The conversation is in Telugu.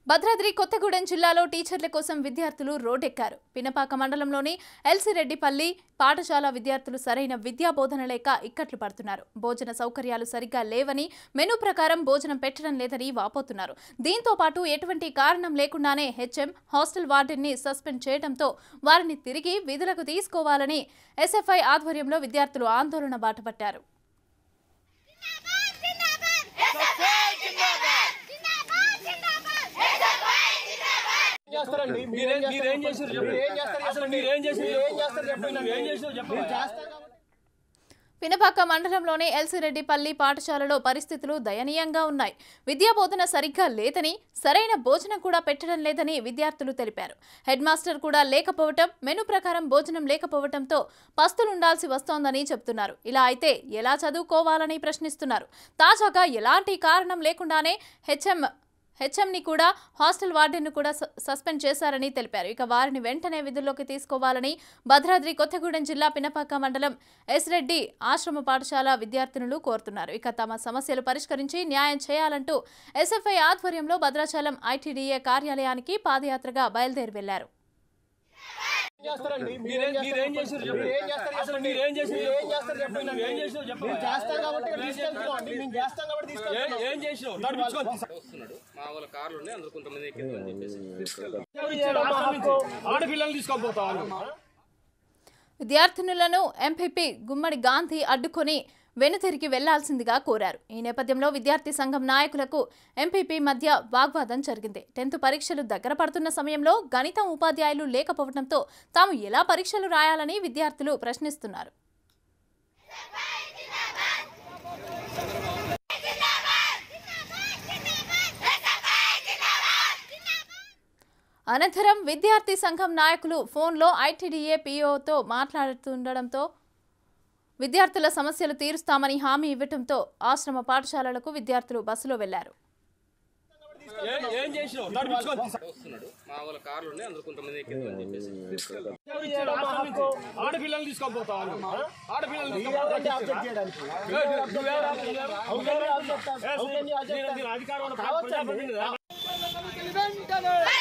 భద్రాద్రి కొత్తగూడెం జిల్లాలో టీచర్ల కోసం విద్యార్థులు రోడ్డెక్కారు పినపాక మండలంలోని ఎల్సిరెడ్డిపల్లి పాఠశాల విద్యార్థులు సరైన విద్యా బోధన లేక ఇక్కట్లు పడుతున్నారు భోజన సౌకర్యాలు సరిగ్గా లేవని మెనూ ప్రకారం భోజనం పెట్టడం లేదని వాపోతున్నారు దీంతో పాటు ఎటువంటి కారణం లేకుండానే హెచ్ఎం హాస్టల్ వార్డెన్ని సస్పెండ్ చేయడంతో వారిని తిరిగి విధులకు తీసుకోవాలని ఎస్ఎఫ్ఐ ఆధ్వర్యంలో విద్యార్థులు ఆందోళన బాటపట్టారు చేస్తారండి మీరేం మీరేం చేశారు చెప్పండి. మీరేం చేస్తారు అసలు చెప్పండి. మీరేం చేశారు మీరేం చెప్పు. చేస్తారు చెప్పండి. మీరేం చేశారు చెప్పండి. చేస్తాం కాబట్టి పినపాక మండలంలోని ఎల్సిరెడ్డిపల్లి పాఠశాలలో పరిస్థితులు దయనీయంగా ఉన్నాయి విద్యా బోధన సరిగ్గా లేదని సరైన భోజనం కూడా పెట్టడం లేదని విద్యార్థులు తెలిపారు హెడ్ మాస్టర్ కూడా లేకపోవటం మెను ప్రకారం భోజనం లేకపోవటంతో పస్తులుండాల్సి వస్తోందని చెప్తున్నారు ఇలా అయితే ఎలా చదువుకోవాలని ప్రశ్నిస్తున్నారు తాజాగా ఎలాంటి కారణం లేకుండానే హెచ్ఎం హెచ్ఎంని కూడా హాస్టల్ వార్డెన్ను కూడా స- సస్పెండ్ చేశారని తెలిపారు ఇక వారిని వెంటనే విధుల్లోకి తీసుకోవాలని భద్రాద్రి కొత్తగూడెం జిల్లా పినపాక మండలం ఎస్ రెడ్డి ఆశ్రమ పాఠశాల విద్యార్థినులు కోరుతున్నారు ఇక తమ సమస్యలు పరిష్కరించి న్యాయం చేయాలంటూ ఎస్ఎఫ్ఐ ఆధ్వర్యంలో భద్రాచలం ఐటీడీఏ కార్యాలయానికి పాదయాత్రగా బయలుదేరి వెళ్లారు చేస్తారండి మీరేం మీరేం చేశారు చెప్పండి. మీరేం చేస్తారు అసలు చెప్పండి. మీరేం చేశారు మీరేం చెప్పు. చేస్తారు చెప్పండి. నువ్వు ఏం చేసావు చెప్పండి. మేము చేస్తాం కాబట్టి ఇక్కడ తీసుకెళ్తున్నాం అండి మేము చేస్తాం కాబట్టి ఏం తీసుకెళ్తున్నాం ఏం చేసినావు నడిపించుకొని వస్తున్నాడు మా వాళ్ళ కార్లు ఉన్నాయి అందరూ కొంతమంది ఎక్కింది అని చెప్పేసి ఆడపిల్లల్ని తీసుకొని పోతావు విద్యార్థినులను ఎంపీపీ గుమ్మడి గాంధీ అడ్డుకొని వెనుతిరిగి వెళ్లాల్సిందిగా కోరారు ఈ నేపథ్యంలో విద్యార్థి సంఘం నాయకులకు ఎంపీపీ మధ్య వాగ్వాదం జరిగింది టెన్త్ పరీక్షలు దగ్గర పడుతున్న సమయంలో గణితం ఉపాధ్యాయులు లేకపోవడంతో తాము ఎలా పరీక్షలు రాయాలని విద్యార్థులు ప్రశ్నిస్తున్నారు అనంతరం విద్యార్థి సంఘం నాయకులు ఫోన్లో ఐటీడీఏ పీఓతో మాట్లాడుతుండడంతో విద్యార్థుల సమస్యలు తీరుస్తామని హామీ ఇవ్వడంతో ఆశ్రమ పాఠశాలలకు విద్యార్థులు బస్సులో వెళ్లారు ఏం ఏం చేసినావు నడిపించుకొని వస్తున్నాడు మా వాళ్ళ కార్లు ఉన్నాయి అందరూ కొంతమంది ఎక్కింది అని చెప్పేసి ఆడపిల్లల్ని తీసుకొని పోతావు ఆడపిల్లల్ని మీరెవరండి ఆబ్జెక్ట్ చేయడానికి అధికారం ఉన్న ప్రజాప్రతినిధి వెంటనే